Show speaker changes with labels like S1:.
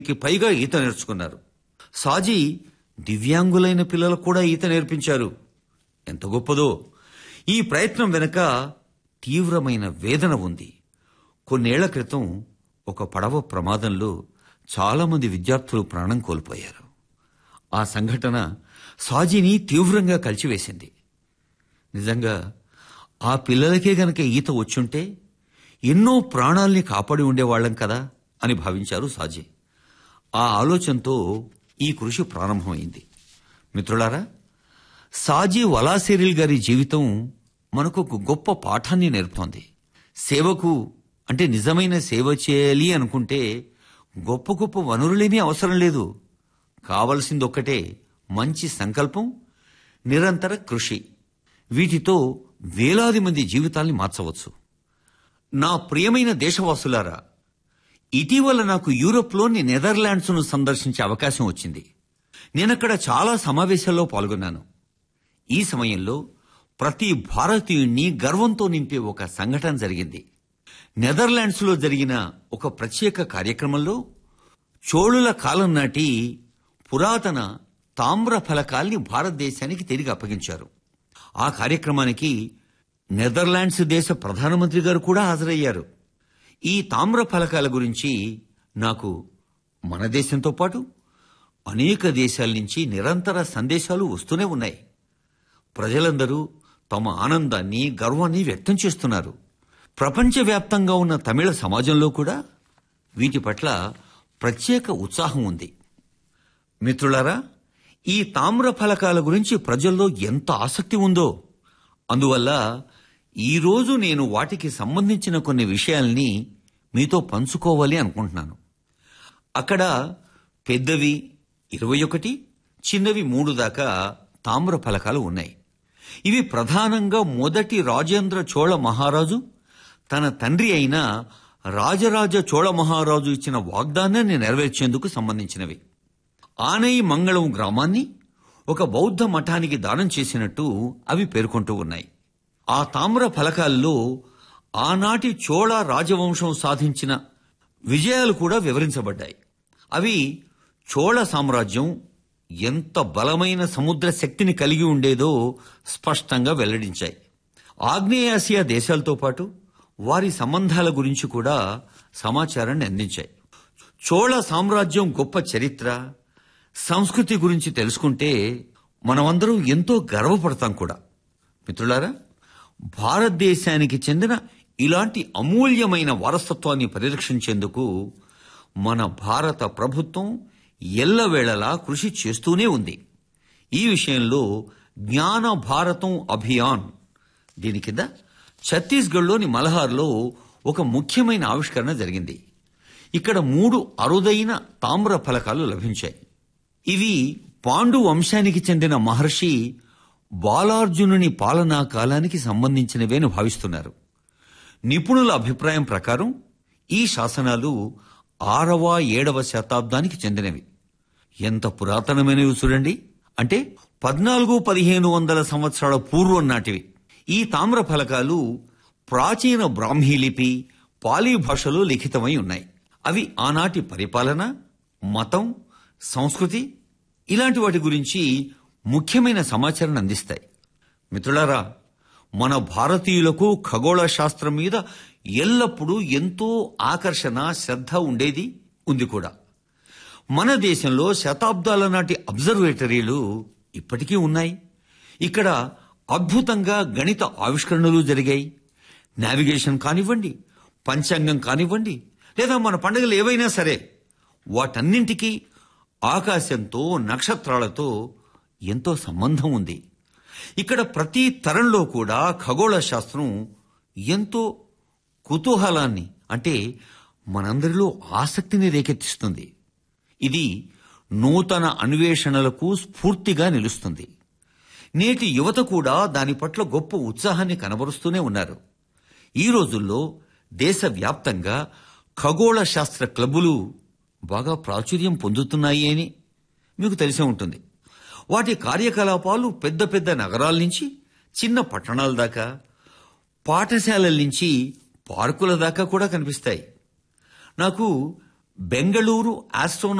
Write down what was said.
S1: కి పైగా ఈత నేర్చుకున్నారు సాజీ దివ్యాంగులైన పిల్లలకు కూడా ఈత నేర్పించారు ఎంత గొప్పదో ఈ ప్రయత్నం వెనుక తీవ్రమైన వేదన ఉంది కొన్నేళ్ల క్రితం ఒక పడవ ప్రమాదంలో చాలా మంది విద్యార్థులు ప్రాణం కోల్పోయారు ఆ సంఘటన సాజీని తీవ్రంగా కలిచివేసింది నిజంగా ఆ పిల్లలకే గనక ఈత వచ్చుంటే ఎన్నో ప్రాణాల్ని కాపాడి ఉండేవాళ్లం కదా అని భావించారు సాజీ ఆ ఆలోచనతో ఈ కృషి ప్రారంభమైంది మిత్రులారా సాజీ వలాసిరిల్ గారి జీవితం మనకు ఒక గొప్ప పాఠాన్ని నేర్పుతోంది సేవకు అంటే నిజమైన సేవ చేయాలి అనుకుంటే గొప్ప గొప్ప వనరులేమీ అవసరం లేదు కావలసింది ఒక్కటే మంచి సంకల్పం నిరంతర కృషి వీటితో వేలాది మంది జీవితాల్ని మార్చవచ్చు నా ప్రియమైన దేశవాసులారా ఇటీవల నాకు యూరోప్లోని నెదర్లాండ్స్ను సందర్శించే అవకాశం వచ్చింది నేనక్కడ చాలా సమావేశాల్లో పాల్గొన్నాను ఈ సమయంలో ప్రతి భారతీయుణ్ణి గర్వంతో నింపే ఒక సంఘటన జరిగింది నెదర్లాండ్స్లో జరిగిన ఒక ప్రత్యేక కార్యక్రమంలో చోళుల కాలం నాటి పురాతన తామ్ర ఫలకాల్ని భారతదేశానికి తిరిగి అప్పగించారు ఆ కార్యక్రమానికి నెదర్లాండ్స్ దేశ ప్రధానమంత్రి గారు కూడా హాజరయ్యారు ఈ తామ్ర ఫలకాల గురించి నాకు మన దేశంతో పాటు అనేక దేశాల నుంచి నిరంతర సందేశాలు వస్తూనే ఉన్నాయి ప్రజలందరూ తమ ఆనందాన్ని గర్వాన్ని వ్యక్తం చేస్తున్నారు ప్రపంచవ్యాప్తంగా ఉన్న తమిళ సమాజంలో కూడా వీటి పట్ల ప్రత్యేక ఉత్సాహం ఉంది మిత్రులారా ఈ తామ్ర ఫలకాల గురించి ప్రజల్లో ఎంత ఆసక్తి ఉందో అందువల్ల ఈరోజు నేను వాటికి సంబంధించిన కొన్ని విషయాల్ని మీతో పంచుకోవాలి అనుకుంటున్నాను అక్కడ పెద్దవి ఇరవై ఒకటి చిన్నవి మూడు దాకా తామ్ర ఫలకాలు ఉన్నాయి ఇవి ప్రధానంగా మొదటి రాజేంద్ర చోళ మహారాజు తన తండ్రి అయిన రాజరాజ చోళ మహారాజు ఇచ్చిన వాగ్దానాన్ని నెరవేర్చేందుకు సంబంధించినవి ఆనై మంగళం గ్రామాన్ని ఒక బౌద్ధ మఠానికి దానం చేసినట్టు అవి పేర్కొంటూ ఉన్నాయి ఆ తామ్ర ఫలకాల్లో ఆనాటి చోళ రాజవంశం సాధించిన విజయాలు కూడా వివరించబడ్డాయి అవి చోళ సామ్రాజ్యం ఎంత బలమైన సముద్ర శక్తిని కలిగి ఉండేదో స్పష్టంగా వెల్లడించాయి ఆగ్నేయాసియా దేశాలతో పాటు వారి సంబంధాల గురించి కూడా సమాచారాన్ని అందించాయి చోళ సామ్రాజ్యం గొప్ప చరిత్ర సంస్కృతి గురించి తెలుసుకుంటే మనమందరం ఎంతో గర్వపడతాం కూడా మిత్రులారా భారతదేశానికి చెందిన ఇలాంటి అమూల్యమైన వారసత్వాన్ని పరిరక్షించేందుకు మన భారత ప్రభుత్వం ఎల్లవేళలా కృషి చేస్తూనే ఉంది ఈ విషయంలో జ్ఞాన భారతం అభియాన్ దీని కింద ఛత్తీస్గఢ్లోని మల్హార్లో ఒక ముఖ్యమైన ఆవిష్కరణ జరిగింది ఇక్కడ మూడు అరుదైన తామ్ర ఫలకాలు లభించాయి ఇవి పాండు వంశానికి చెందిన మహర్షి బాలార్జునుని పాలనా కాలానికి సంబంధించినవేని భావిస్తున్నారు నిపుణుల అభిప్రాయం ప్రకారం ఈ శాసనాలు ఆరవ ఏడవ శతాబ్దానికి చెందినవి ఎంత పురాతనమైనవి చూడండి అంటే పద్నాలుగు పదిహేను వందల సంవత్సరాల పూర్వం నాటివి ఈ తామ్ర ఫలకాలు ప్రాచీన బ్రాహ్మీ లిపి పాలీ భాషలో లిఖితమై ఉన్నాయి అవి ఆనాటి పరిపాలన మతం సంస్కృతి ఇలాంటి వాటి గురించి ముఖ్యమైన సమాచారాన్ని అందిస్తాయి మిత్రులారా మన భారతీయులకు ఖగోళ శాస్త్రం మీద ఎల్లప్పుడూ ఎంతో ఆకర్షణ శ్రద్ధ ఉండేది ఉంది కూడా మన దేశంలో శతాబ్దాల నాటి అబ్జర్వేటరీలు ఇప్పటికీ ఉన్నాయి ఇక్కడ అద్భుతంగా గణిత ఆవిష్కరణలు జరిగాయి నావిగేషన్ కానివ్వండి పంచాంగం కానివ్వండి లేదా మన పండుగలు ఏవైనా సరే వాటన్నింటికీ ఆకాశంతో నక్షత్రాలతో ఎంతో సంబంధం ఉంది ఇక్కడ ప్రతి తరంలో కూడా ఖగోళ శాస్త్రం ఎంతో కుతూహలాన్ని అంటే మనందరిలో ఆసక్తిని రేకెత్తిస్తుంది ఇది నూతన అన్వేషణలకు స్ఫూర్తిగా నిలుస్తుంది నేటి యువత కూడా దాని పట్ల గొప్ప ఉత్సాహాన్ని కనబరుస్తూనే ఉన్నారు ఈ రోజుల్లో దేశవ్యాప్తంగా ఖగోళ శాస్త్ర క్లబ్బులు బాగా ప్రాచుర్యం పొందుతున్నాయి అని మీకు తెలిసే ఉంటుంది వాటి కార్యకలాపాలు పెద్ద పెద్ద నగరాల నుంచి చిన్న పట్టణాల దాకా పాఠశాలల నుంచి పార్కుల దాకా కూడా కనిపిస్తాయి నాకు బెంగళూరు ఆస్ట్రోనాట్